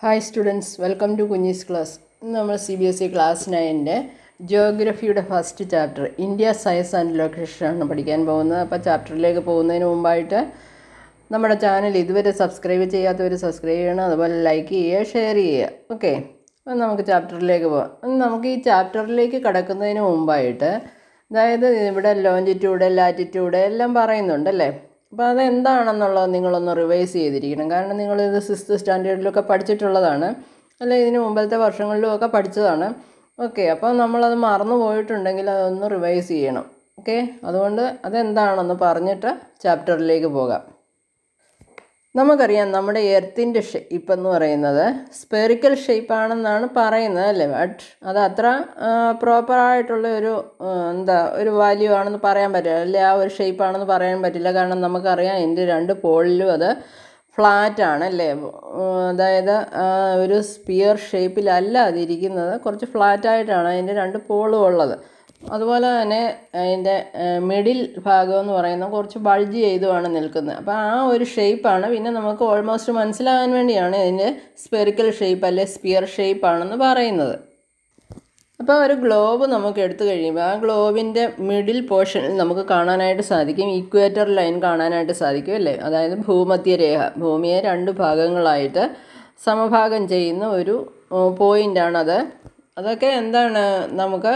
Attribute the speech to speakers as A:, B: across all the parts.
A: Hi students welcome to Kunji's class ഇന്ന് നമ്മൾ C B S E class നയൻ്റെ ജിയോഗ്രഫിയുടെ ഫസ്റ്റ് ചാപ്റ്റർ ഇന്ത്യ സയൻസ് ആൻഡ് ലൊക്കേഷനാണ് പഠിക്കാൻ പോകുന്നത് അപ്പോൾ ചാപ്റ്ററിലേക്ക് പോകുന്നതിന് മുമ്പായിട്ട് നമ്മുടെ ചാനൽ ഇതുവരെ സബ്സ്ക്രൈബ് ചെയ്യാത്തവർ സബ്സ്ക്രൈബ് ചെയ്യണം അതുപോലെ ലൈക്ക് ചെയ്യുക ഷെയർ ചെയ്യുക ഓക്കെ അപ്പം നമുക്ക് ചാപ്റ്ററിലേക്ക് പോകാം അപ്പം നമുക്ക് ഈ ചാപ്റ്ററിലേക്ക് കടക്കുന്നതിന് മുമ്പായിട്ട് അതായത് ഇവിടെ ലോഞ്ചിറ്റ്യൂഡ് ലാറ്റിറ്റ്യൂഡ് എല്ലാം പറയുന്നുണ്ടല്ലേ അപ്പോൾ അതെന്താണെന്നുള്ളത് നിങ്ങളൊന്ന് റിവൈസ് ചെയ്തിരിക്കണം കാരണം നിങ്ങളിത് സിക്സ്ത് സ്റ്റാൻഡേർഡിലൊക്കെ പഠിച്ചിട്ടുള്ളതാണ് അല്ലെ ഇതിന് മുമ്പത്തെ വർഷങ്ങളിലും ഒക്കെ പഠിച്ചതാണ് ഓക്കെ അപ്പോൾ നമ്മളത് മറന്നു പോയിട്ടുണ്ടെങ്കിൽ അതൊന്ന് റിവൈസ് ചെയ്യണം ഓക്കെ അതുകൊണ്ട് അതെന്താണെന്ന് പറഞ്ഞിട്ട് ചാപ്റ്ററിലേക്ക് പോകാം നമുക്കറിയാം നമ്മുടെ എർത്തിൻ്റെ ഷേപ്പ് എന്ന് പറയുന്നത് സ്പെറിക്കൽ ഷേപ്പാണെന്നാണ് പറയുന്നത് അല്ലേ ബട്ട് അത് അത്ര പ്രോപ്പറായിട്ടുള്ള ഒരു എന്താ ഒരു വാല്യൂ ആണെന്ന് പറയാൻ പറ്റില്ല അല്ലെ ആ ഒരു ഷേപ്പാണെന്ന് പറയാൻ പറ്റില്ല കാരണം നമുക്കറിയാം എൻ്റെ രണ്ട് പോളിലും അത് ഫ്ലാറ്റ് ആണ് അല്ലേ അതായത് ഒരു സ്പിയർ ഷേപ്പിലല്ല അതിരിക്കുന്നത് കുറച്ച് ഫ്ലാറ്റായിട്ടാണ് അതിൻ്റെ രണ്ട് പോളും ഉള്ളത് അതുപോലെ തന്നെ അതിൻ്റെ മിഡിൽ ഭാഗം എന്ന് പറയുന്നത് കുറച്ച് ബൾജ് ചെയ്തുമാണ് നിൽക്കുന്നത് അപ്പോൾ ആ ഒരു ഷേപ്പാണ് പിന്നെ നമുക്ക് ഓൾമോസ്റ്റ് മനസ്സിലാകാൻ വേണ്ടിയാണ് ഇതിൻ്റെ സ്പെറിക്കൽ ഷേപ്പ് അല്ലെ സ്പിയർ ഷേപ്പാണെന്ന് പറയുന്നത് അപ്പോൾ ഒരു ഗ്ലോബ് നമുക്ക് എടുത്തു കഴിയുമ്പോൾ ആ ഗ്ലോബിൻ്റെ മിഡിൽ പോർഷനിൽ നമുക്ക് കാണാനായിട്ട് സാധിക്കും ഇക്വേറ്റർ ലൈൻ കാണാനായിട്ട് സാധിക്കും അല്ലേ അതായത് ഭൂമധ്യരേഖ ഭൂമിയെ രണ്ട് ഭാഗങ്ങളായിട്ട് സമഭാഗം ചെയ്യുന്ന ഒരു പോയിൻ്റാണത് അതൊക്കെ എന്താണ് നമുക്ക്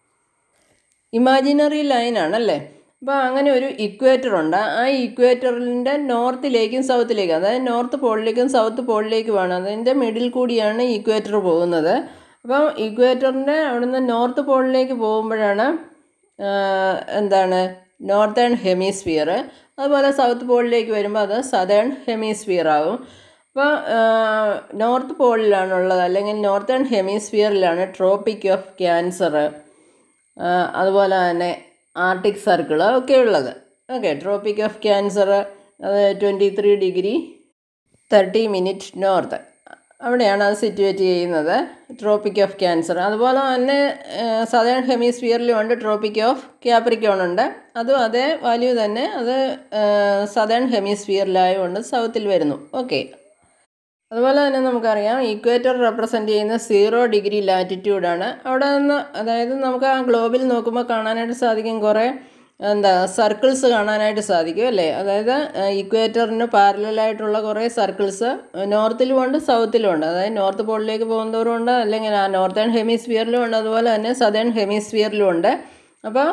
A: ഇമാജിനറി ലൈനാണ് അല്ലേ അപ്പോൾ അങ്ങനെ ഒരു ഇക്വേറ്റർ ഉണ്ട് ആ ഇക്വേറ്ററിൻ്റെ നോർത്തിലേക്കും സൗത്തിലേക്കും അതായത് നോർത്ത് പോളിലേക്കും സൗത്ത് പോളിലേക്കുമാണ് അതിൻ്റെ മിഡിൽ കൂടിയാണ് ഇക്വേറ്റർ പോകുന്നത് അപ്പം ഇക്വേറ്ററിൻ്റെ അവിടുന്ന് നോർത്ത് പോളിലേക്ക് പോകുമ്പോഴാണ് എന്താണ് നോർത്തേൺ ഹെമിസ്ഫിയർ അതുപോലെ സൗത്ത് പോളിലേക്ക് വരുമ്പോൾ അത് സതേൺ ഹെമിസ്ഫിയർ ആവും അപ്പോൾ നോർത്ത് പോളിലാണുള്ളത് അല്ലെങ്കിൽ നോർത്തേൺ ഹെമിസ്ഫിയറിലാണ് ട്രോപ്പിക് ഓഫ് ക്യാൻസർ അതുപോലെ തന്നെ ആർട്ടിക് സർക്കിൾ ഒക്കെ ഉള്ളത് ഓക്കെ ട്രോപ്പിക് ഓഫ് ക്യാൻസർ അത് twenty three degree thirty minute north അവിടെയാണ് അത് സിറ്റുവേറ്റ് ചെയ്യുന്നത് ട്രോപ്പിക് ഓഫ് ക്യാൻസർ അതുപോലെ തന്നെ സദേൺ ഹെമിസ്ഫിയറിലും ഉണ്ട് ട്രോപ്പിക് ഓഫ് ക്യാപ്രിക്കോൺ ഉണ്ട് അതും അതേ വാല്യൂ തന്നെ അത് സദേൺ ഹെമിസ്ഫിയറിലായതുകൊണ്ട് സൗത്തിൽ വരുന്നു ഓക്കെ അതുപോലെ തന്നെ നമുക്കറിയാം ഇക്വേറ്റർ റെപ്രസെൻ്റ് ചെയ്യുന്ന സീറോ ഡിഗ്രി ലാറ്റിറ്റ്യൂഡാണ് അവിടെ നിന്ന് അതായത് നമുക്ക് ആ ഗ്ലോബിൽ നോക്കുമ്പോൾ കാണാനായിട്ട് സാധിക്കും കുറേ എന്താ സർക്കിൾസ് കാണാനായിട്ട് സാധിക്കും അല്ലേ അതായത് ഇക്വേറ്ററിന് പാരലായിട്ടുള്ള കുറേ സർക്കിൾസ് നോർത്തിലും ഉണ്ട് സൗത്തിലും ഉണ്ട് അതായത് നോർത്ത് പോളിലേക്ക് പോകുന്നവരും ഉണ്ട് അല്ലെങ്കിൽ ആ നോർത്തേൺ ഹെമിസ്ഫിയറിലും ഉണ്ട് അതുപോലെ തന്നെ സദേൺ ഹെമിസ്ഫിയറിലും ഉണ്ട് അപ്പോൾ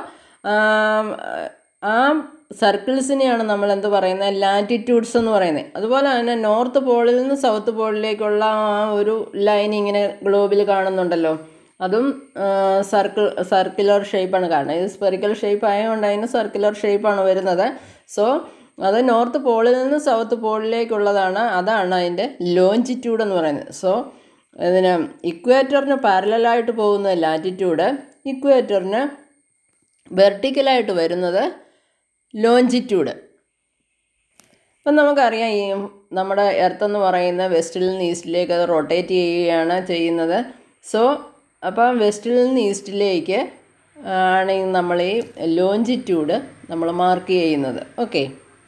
A: ആ സർക്കിൾസിനെയാണ് നമ്മൾ എന്ത് പറയുന്നത് ലാറ്റിറ്റ്യൂഡ്സ് എന്ന് പറയുന്നത് അതുപോലെ തന്നെ നോർത്ത് പോളിൽ നിന്ന് സൗത്ത് പോളിലേക്കുള്ള ആ ഒരു ലൈൻ ഇങ്ങനെ ഗ്ലോബിൽ കാണുന്നുണ്ടല്ലോ അതും സർക്കിൾ സർക്കുലർ ഷേപ്പാണ് കാരണം ഇത് സ്പെറിക്കൽ ഷേപ്പ് ആയതുകൊണ്ട് അതിന് സർക്കുലർ ഷേപ്പാണ് വരുന്നത് സോ അത് നോർത്ത് പോളിൽ നിന്ന് സൗത്ത് പോളിലേക്കുള്ളതാണ് അതാണ് അതിൻ്റെ ലോഞ്ചിറ്റ്യൂഡ് എന്ന് പറയുന്നത് സോ ഇതിന് ഇക്വേറ്ററിന് പാരലായിട്ട് പോകുന്ന ലാറ്റിറ്റ്യൂഡ് ഇക്വേറ്ററിന് വെർട്ടിക്കലായിട്ട് വരുന്നത് ലോഞ്ചിറ്റ്യൂഡ് അപ്പം നമുക്കറിയാം ഈ നമ്മുടെ എർത്ത് എന്ന് പറയുന്ന വെസ്റ്റിൽ നിന്ന് ഈസ്റ്റിലേക്ക് അത് റൊട്ടേറ്റ് ചെയ്യുകയാണ് ചെയ്യുന്നത് സോ അപ്പം വെസ്റ്റിൽ നിന്ന് ഈസ്റ്റിലേക്ക് ആണ് നമ്മൾ ഈ ലോഞ്ചിറ്റ്യൂഡ് നമ്മൾ മാർക്ക് ചെയ്യുന്നത് ഓക്കെ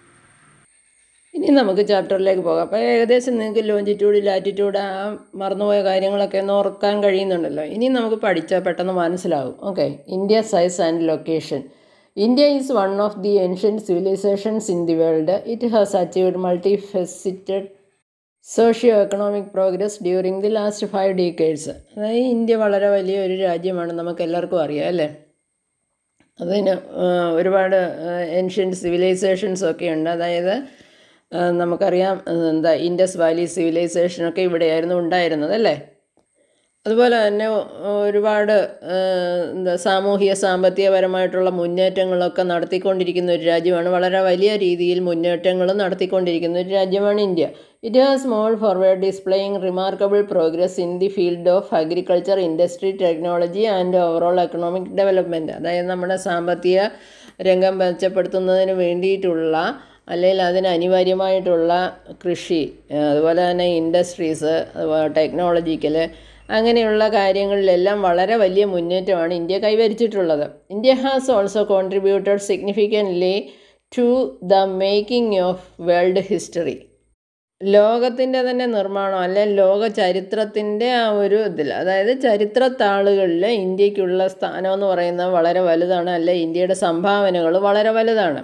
A: ഇനി നമുക്ക് ചാപ്റ്ററിലേക്ക് പോകാം അപ്പോൾ ഏകദേശം നിങ്ങൾക്ക് ലോഞ്ചിറ്റ്യൂഡ് ലാറ്റിറ്റ്യൂഡ് ആ മറന്നുപോയ കാര്യങ്ങളൊക്കെ ഒന്ന് ഓർക്കാൻ കഴിയുന്നുണ്ടല്ലോ ഇനി നമുക്ക് പഠിച്ചാൽ പെട്ടെന്ന് മനസ്സിലാവും okay India size and location India is one of the ancient civilizations in the world it has achieved multi faceted socio economic progress during the last five decades അതായത് ഇന്ത്യ വളരെ വലിയ ഒരു രാജ്യമാണ് നമുക്ക് എല്ലാവർക്കും അറിയാം അല്ലേ അതിന് ഒരുപാട് ഏൻഷ്യൻ സിവിലൈസേഷൻസ് ഒക്കെ ഉണ്ട് അതായത് നമുക്കറിയാം എന്താ ഇൻഡസ് വാലി സിവിലൈസേഷനൊക്കെ ഇവിടെയായിരുന്നു ഉണ്ടായിരുന്നത് അല്ലേ അതുപോലെ തന്നെ ഒരുപാട് എന്താ സാമൂഹിക സാമ്പത്തികപരമായിട്ടുള്ള മുന്നേറ്റങ്ങളൊക്കെ നടത്തിക്കൊണ്ടിരിക്കുന്ന ഒരു രാജ്യമാണ് വളരെ വലിയ രീതിയിൽ മുന്നേറ്റങ്ങൾ നടത്തിക്കൊണ്ടിരിക്കുന്ന ഒരു രാജ്യമാണ് India it has moved forward displaying remarkable progress in the field of agriculture industry technology and overall economic development അതായത് നമ്മുടെ സാമ്പത്തിക രംഗം മെച്ചപ്പെടുത്തുന്നതിന് വേണ്ടിയിട്ടുള്ള അല്ലെങ്കിൽ അതിന് അനിവാര്യമായിട്ടുള്ള കൃഷി അതുപോലെ തന്നെ ഇൻഡസ്ട്രീസ് അതുപോലെ ടെക്നോളജിക്കൽ അങ്ങനെയുള്ള കാര്യങ്ങളിലെല്ലാം വളരെ വലിയ മുന്നേറ്റമാണ് ഇന്ത്യ കൈവരിച്ചിട്ടുള്ളത് India has also contributed significantly to the making of world history ലോകത്തിൻ്റെ തന്നെ നിർമ്മാണം അല്ലെ ലോക ചരിത്രത്തിൻ്റെ ആ ഒരു ഇതിൽ അതായത് ചരിത്രത്താളുകളിൽ ഇന്ത്യക്കുള്ള സ്ഥാനം എന്ന് പറയുന്നത് വളരെ വലുതാണ് അല്ലെ ഇന്ത്യയുടെ സംഭാവനകൾ വളരെ വലുതാണ്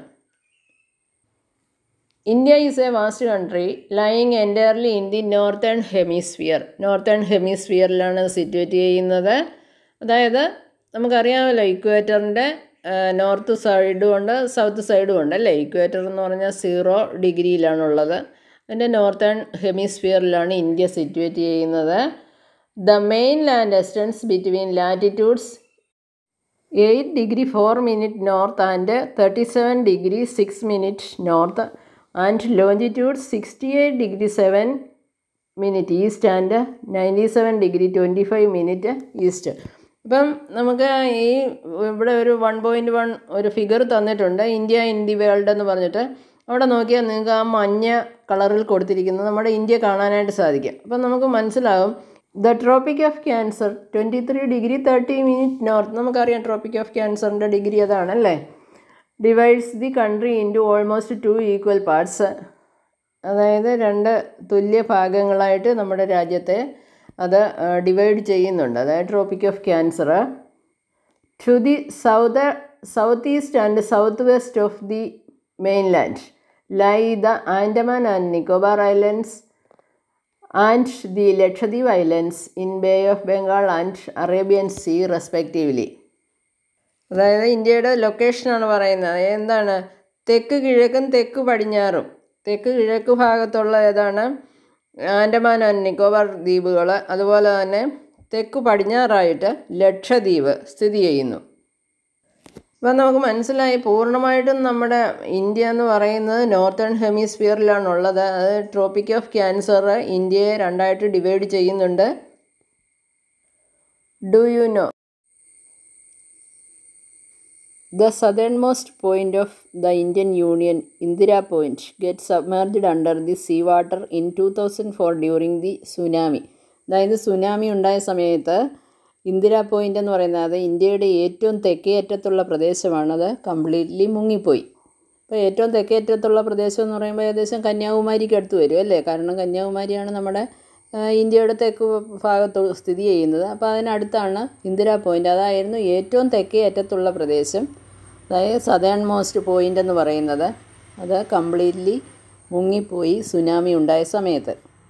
A: India is a vast country lying entirely in the northern hemisphere northern ഹെമിസ്ഫിയറിലാണ് സിറ്റുവേറ്റ് ചെയ്യുന്നത് അതായത് നമുക്കറിയാമല്ലോ ഇക്വേറ്ററിൻ്റെ നോർത്ത് സൈഡും ഉണ്ട് സൗത്ത് സൈഡും ഉണ്ട് അല്ലേ ഇക്വേറ്റർ എന്ന് പറഞ്ഞാൽ സീറോ ഡിഗ്രിയിലാണുള്ളത് അതിൻ്റെ നോർത്തേൺ ഹെമിസ്ഫിയറിലാണ് ഇന്ത്യ സിറ്റുവേറ്റ് ചെയ്യുന്നത് the main land extends between latitudes eight degree four minute north and thirty seven degree six minute north and longitude sixty eight degree seven minute east and ninety seven degree twenty five minute east ഇപ്പം നമുക്ക് ഈ ഇവിടെ ഒരു one point one ഒരു figure തന്നിട്ടുണ്ട് India in the world എന്ന് പറഞ്ഞിട്ട് അവിടെ നോക്കിയാൽ നിങ്ങൾക്ക് ആ മഞ്ഞ കളറിൽ കൊടുത്തിരിക്കുന്നത് നമ്മുടെ ഇന്ത്യ കാണാനായിട്ട് സാധിക്കും അപ്പം നമുക്ക് മനസ്സിലാകും the tropic of cancer twenty three degree thirty minute north നമുക്കറിയാം ട്രോപ്പിക് ഓഫ് ക്യാൻസറിൻ്റെ ഡിഗ്രി അതാണല്ലേ divides the country into almost two equal parts അതായത് രണ്ട് തുല്യ ഭാഗങ്ങളായിട്ട് നമ്മുടെ രാജ്യത്തെ അത് ഡിവൈഡ് ചെയ്യുന്നുണ്ട് അതായത് tropic of cancer to the south south east and south west of the mainland lie the Andaman and Nicobar islands and the Lakshadweep islands in bay of Bengal and Arabian sea respectively അതായത് ഇന്ത്യയുടെ ലൊക്കേഷനാണ് പറയുന്നത് എന്താണ് തെക്ക് കിഴക്കും തെക്ക് പടിഞ്ഞാറും തെക്ക് കിഴക്ക് ഭാഗത്തുള്ള ഏതാണ് ആൻഡമാൻ ആൻഡ് നിക്കോബാർ ദ്വീപുകൾ അതുപോലെ തന്നെ തെക്ക് പടിഞ്ഞാറായിട്ട് ലക്ഷദ്വീപ് സ്ഥിതി ചെയ്യുന്നു അപ്പം നമുക്ക് മനസ്സിലായി പൂർണ്ണമായിട്ടും നമ്മുടെ ഇന്ത്യ എന്ന് പറയുന്നത് നോർത്തേൺ ഹെമിസ്ഫിയറിലാണുള്ളത് അത് ട്രോപ്പിക് ഓഫ് ക്യാൻസർ ഇന്ത്യയെ രണ്ടായിട്ട് ഡിവൈഡ് ചെയ്യുന്നുണ്ട് do you know The southernmost point of the Indian Union, Indira Point, gets submerged under the seawater in 2004 during the tsunami. അതായത് സുനാമി ഉണ്ടായ സമയത്ത് ഇന്ദിര പോയിൻ്റ് എന്ന് പറയുന്നത് അത് ഇന്ത്യയുടെ ഏറ്റവും തെക്കേ അറ്റത്തുള്ള പ്രദേശമാണത് കംപ്ലീറ്റ്ലി മുങ്ങിപ്പോയി അപ്പോൾ ഏറ്റവും തെക്കേ അറ്റത്തുള്ള പ്രദേശം എന്ന് പറയുമ്പോൾ ഏകദേശം കന്യാകുമാരിക്ക് അടുത്ത് വരും അല്ലേ കാരണം കന്യാകുമാരിയാണ് നമ്മുടെ ഇന്ത്യയുടെ തെക്ക് ഭാഗത്ത് സ്ഥിതി ചെയ്യുന്നത് അപ്പോൾ അതിനടുത്താണ് ഇന്ദിര പോയിൻ്റ് അതായിരുന്നു ഏറ്റവും തെക്കേ അറ്റത്തുള്ള പ്രദേശം അതായത് സദേൺ മോസ്റ്റ് പോയിൻ്റ് എന്ന് പറയുന്നത് അത് കംപ്ലീറ്റ്ലി മുങ്ങിപ്പോയി സുനാമി ഉണ്ടായ സമയത്ത്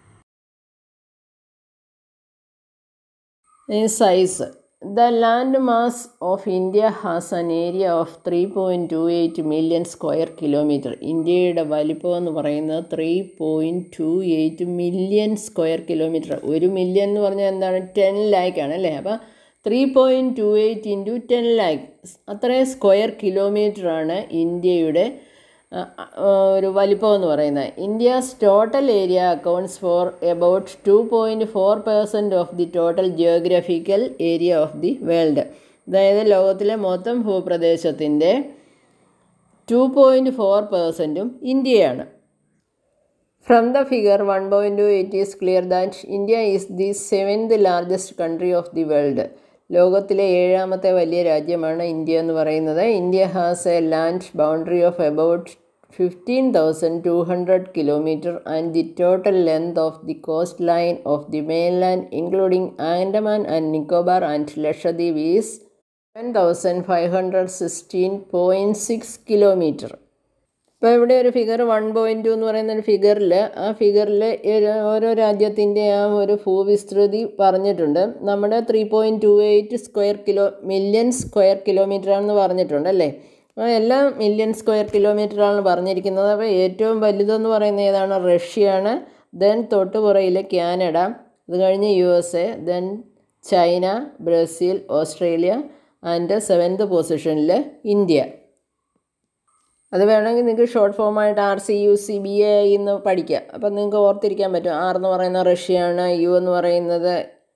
A: size the land mass of India has an area of three point two eight million square kilometre ഇന്ത്യയുടെ വലിപ്പം എന്ന് പറയുന്നത് three point two eight million square kilometre ഒരു മില്യൺ എന്ന് പറഞ്ഞാൽ എന്താണ് ടെൻ ലാക്ക് ആണ് അല്ലേ അപ്പോൾ three point two eight into ten lakh അത്രയും സ്ക്വയർ കിലോമീറ്ററാണ് ഇന്ത്യയുടെ ഒരു വലിപ്പം എന്ന് പറയുന്നത് India's total area accounts for about two point four percent of the total geographical area of the world അതായത് ലോകത്തിലെ മൊത്തം ഭൂപ്രദേശത്തിൻ്റെ ടു പോയിൻറ്റ് ഫോർ പെർസെൻറ്റും ഇന്ത്യയാണ് from the figure one point two it is clear that India is the seventh largest country of the world ലോകത്തിലെ ഏഴാമത്തെ വലിയ രാജ്യമാണ് ഇന്ത്യ എന്ന് പറയുന്നത് India has a land boundary of about fifteen thousand two hundred kilometre and the total length of the coast line of the mainland including Andaman and Nicobar and Lakshadweep is seven thousand five hundred sixteen point six kilometre ഇപ്പോൾ ഇവിടെ ഒരു figure one point to എന്ന് പറയുന്ന ഒരു ഫിഗറിൽ ആ ഫിഗറിൽ ഓരോ രാജ്യത്തിൻ്റെ ആ ഒരു ഭൂവിസ്തൃതി പറഞ്ഞിട്ടുണ്ട് നമ്മുടെ three point two eight square kilo million square kilometre ആണെന്ന് പറഞ്ഞിട്ടുണ്ട് അല്ലേ അപ്പോൾ എല്ലാം മില്യൺ സ്ക്വയർ കിലോമീറ്റർ ആണ് പറഞ്ഞിരിക്കുന്നത് അപ്പോൾ ഏറ്റവും വലുതെന്ന് പറയുന്നത് ഏതാണ് റഷ്യയാണ് ദെൻ തൊട്ട് പുറയിൽ കാനഡ അത് കഴിഞ്ഞ് U S A then China Brazil Australia and seventh പൊസിഷനിൽ ഇന്ത്യ അത് വേണമെങ്കിൽ നിങ്ങൾക്ക് ഷോർട്ട് ഫോമായിട്ട് R C U C B A എന്ന് പഠിക്കാം അപ്പം നിങ്ങൾക്ക് ഓർത്തിരിക്കാൻ പറ്റും ആർ എന്ന് പറയുന്നത് റഷ്യയാണ് യു എന്ന് പറയുന്നത്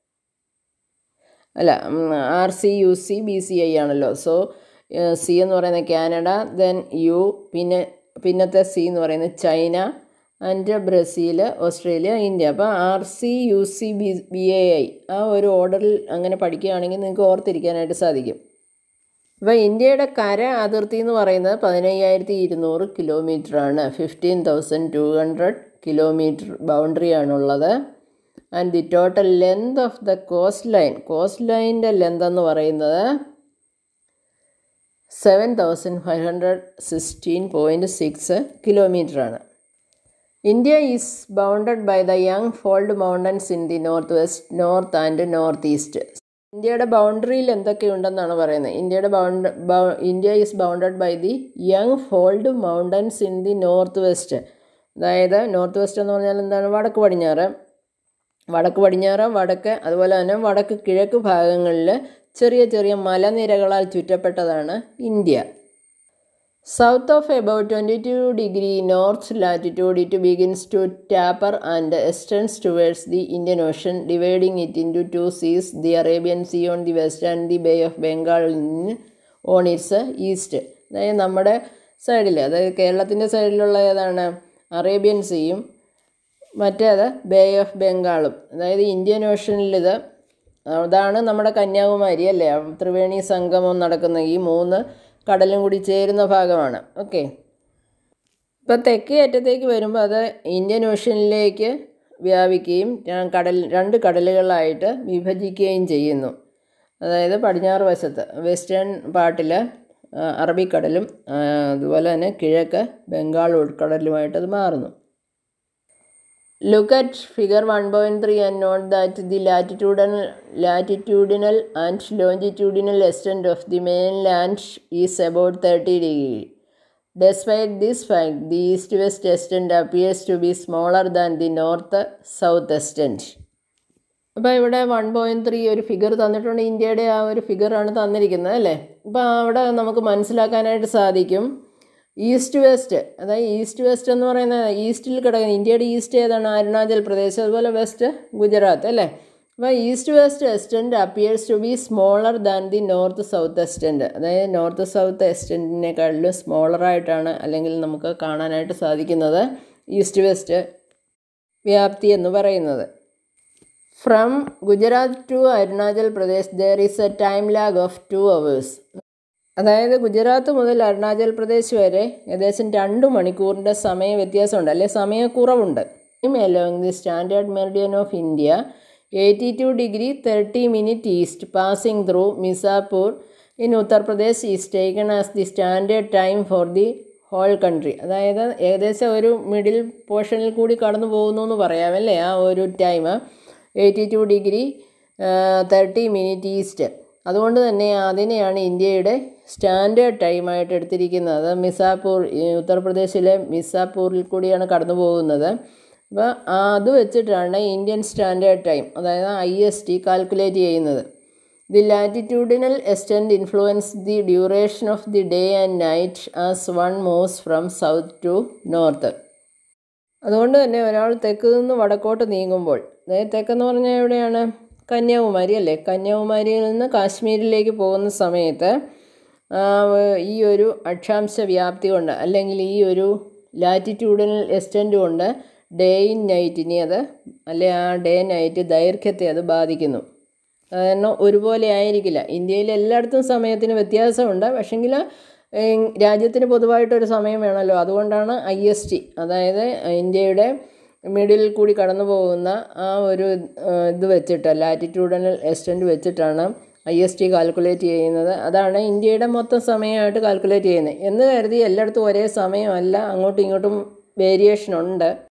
A: അല്ല R C U C B C I ആണല്ലോ സോ സി എന്ന് പറയുന്നത് കാനഡ ദെൻ യു പിന്നെ പിന്നത്തെ സി എന്ന് പറയുന്നത് China and Brazil Australia India അപ്പോൾ R C U C B B A I ആ ഒരു ഓർഡറിൽ അങ്ങനെ പഠിക്കുകയാണെങ്കിൽ നിങ്ങൾക്ക് ഓർത്തിരിക്കാനായിട്ട് സാധിക്കും അപ്പോൾ ഇന്ത്യയുടെ കര അതിർത്തി എന്ന് പറയുന്നത് പതിനയ്യായിരത്തി ഇരുന്നൂറ് കിലോമീറ്ററാണ് fifteen thousand two hundred kilometre ബൗണ്ടറിയാണുള്ളത് and the total length of the coast line coast ലൈനിൻ്റെ ലെന്ത് എന്ന് പറയുന്നത് seven thousand five hundred sixteen point six കിലോമീറ്ററാണ് India is bounded by the young fold mountains in the north west north and north east ഇന്ത്യയുടെ ബൗണ്ടറിയിൽ എന്തൊക്കെയുണ്ടെന്നാണ് പറയുന്നത് ഇന്ത്യയുടെ bound India is bounded by the young fold mountains in the north west അതായത് north west എന്ന് പറഞ്ഞാൽ എന്താണ് വടക്ക് പടിഞ്ഞാറ് വടക്ക് പടിഞ്ഞാറ് വടക്ക് അതുപോലെ തന്നെ വടക്ക് കിഴക്ക് ഭാഗങ്ങളിൽ ചെറിയ ചെറിയ മലനിരകളാൽ ചുറ്റപ്പെട്ടതാണ് India south of about twenty two degree north latitude it begins to taper and extends towards the Indian ocean dividing it into two seas the Arabian sea on the west and the bay of Bengal on its east അതായത് നമ്മുടെ സൈഡിൽ അതായത് കേരളത്തിൻ്റെ സൈഡിലുള്ള ഏതാണ് Arabian സീയും മറ്റേത് bay of ബംഗാളും അതായത് ഇന്ത്യൻ ഓഷനിൽ ഇത് അതാണ് നമ്മുടെ കന്യാകുമാരി അല്ലേ ത്രിവേണി സംഗമം നടക്കുന്ന ഈ മൂന്ന് കടലും കൂടി ചേരുന്ന ഭാഗമാണ് ഓക്കെ ഇപ്പോൾ തെക്കേ അറ്റത്തേക്ക് വരുമ്പോൾ അത് ഇന്ത്യൻ ഓഷ്യനിലേക്ക് വ്യാപിക്കുകയും കടൽ രണ്ട് കടലുകളായിട്ട് വിഭജിക്കുകയും ചെയ്യുന്നു അതായത് പടിഞ്ഞാറ് വശത്ത് വെസ്റ്റേൺ പാർട്ടിൽ അറബിക്കടലും അതുപോലെ തന്നെ കിഴക്ക് ബംഗാൾ ഉൾക്കടലുമായിട്ട് അത് മാറുന്നു Look at figure 1.3 and note that the latitudinal, latitudinal and longitudinal extent of the mainland is about 30 degree. Despite this fact, the east-west extent appears to be smaller than the north-south extent. അപ്പോൾ ഇവിടെ one point three ഒരു figure തന്നിട്ടുണ്ട് ഇന്ത്യയുടെ ആ ഒരു ഫിഗറാണ് തന്നിരിക്കുന്നത് അല്ലേ അപ്പോൾ അവിടെ നമുക്ക് മനസ്സിലാക്കാനായിട്ട് സാധിക്കും ഈസ്റ്റ് വെസ്റ്റ് അതായത് ഈസ്റ്റ് വെസ്റ്റ് എന്ന് പറയുന്നത് ഈസ്റ്റിൽ കിടക്കുന്ന ഇന്ത്യയുടെ ഈസ്റ്റ് ഏതാണ് അരുണാചൽ പ്രദേശ് അതുപോലെ വെസ്റ്റ് ഗുജറാത്ത് അല്ലേ അപ്പോൾ east west extent appears to be smaller than the north south extent അതായത് നോർത്ത് സൗത്ത് എസ്റ്റൻറ്റിനെക്കാളിലും സ്മോളറായിട്ടാണ് അല്ലെങ്കിൽ നമുക്ക് കാണാനായിട്ട് സാധിക്കുന്നത് ഈസ്റ്റ് വെസ്റ്റ് വ്യാപ്തി എന്ന് പറയുന്നത് from Gujarat to Arunachal Pradesh there is a time lag of two hours അതായത് ഗുജറാത്ത് മുതൽ അരുണാചൽ പ്രദേശ് വരെ ഏകദേശം രണ്ട് മണിക്കൂറിൻ്റെ സമയ വ്യത്യാസമുണ്ട് അല്ലെ സമയക്കുറവുണ്ട് along the standard meridian of India eighty two degree thirty minute east passing through Mirzapur in Uttar Pradesh is taken as the standard time for the whole country അതായത് ഏകദേശം ഒരു മിഡിൽ പോർഷനിൽ കൂടി കടന്നു പോകുന്നു എന്ന് പറയാമല്ലേ ആ ഒരു time eighty two degree thirty minute east അതുകൊണ്ട് തന്നെ അതിനെയാണ് ഇന്ത്യയുടെ സ്റ്റാൻഡേർഡ് ടൈമായിട്ട് എടുത്തിരിക്കുന്നത് അത് മിസാപൂർ ഉത്തർപ്രദേശിലെ മിസാപൂരിൽ കൂടിയാണ് കടന്നു പോകുന്നത് അപ്പോൾ അത് വെച്ചിട്ടാണ് ഇന്ത്യൻ സ്റ്റാൻഡേർഡ് ടൈം അതായത് ഐ എസ് ടി കാൽക്കുലേറ്റ് ചെയ്യുന്നത് the latitudinal extent influence the duration of the day and night as one moves from south to north അതുകൊണ്ട് തന്നെ ഒരാൾ തെക്ക് നിന്ന് വടക്കോട്ട് നീങ്ങുമ്പോൾ അതായത് തെക്കെന്ന് പറഞ്ഞാൽ എവിടെയാണ് കന്യാകുമാരി അല്ലേ കന്യാകുമാരിയിൽ നിന്ന് കാശ്മീരിലേക്ക് പോകുന്ന സമയത്ത് ഈ ഒരു അക്ഷാംശ വ്യാപ്തി കൊണ്ട് അല്ലെങ്കിൽ ഈ ഒരു ലാറ്റിറ്റ്യൂഡിനൽ എക്സ്റ്റൻറ്റ് കൊണ്ട് ഡേയും നൈറ്റിനെ അത് അല്ലെ ആ ഡേ നൈറ്റ് ദൈർഘ്യത്തെ അത് ബാധിക്കുന്നു കാരണം ഒരുപോലെ ആയിരിക്കില്ല ഇന്ത്യയിൽ എല്ലായിടത്തും സമയത്തിന് വ്യത്യാസമുണ്ട് പക്ഷെങ്കിൽ രാജ്യത്തിന് പൊതുവായിട്ടൊരു സമയം വേണമല്ലോ അതുകൊണ്ടാണ് ഐ എസ് ടി അതായത് ഇന്ത്യയുടെ മിഡിൽ കൂടി കടന്നു പോകുന്ന ആ ഒരു ഇത് വെച്ചിട്ട് ലാറ്റിറ്റ്യൂഡനൽ എക്സ്റ്റൻറ്റ് വെച്ചിട്ടാണ് ഐ എസ് ടി കാൽക്കുലേറ്റ് ചെയ്യുന്നത് അതാണ് ഇന്ത്യയുടെ മൊത്തം സമയമായിട്ട് കാൽക്കുലേറ്റ് ചെയ്യുന്നത് എന്ന് കരുതി എല്ലായിടത്തും ഒരേ സമയമല്ല അങ്ങോട്ടും ഇങ്ങോട്ടും വേരിയേഷൻ ഉണ്ട്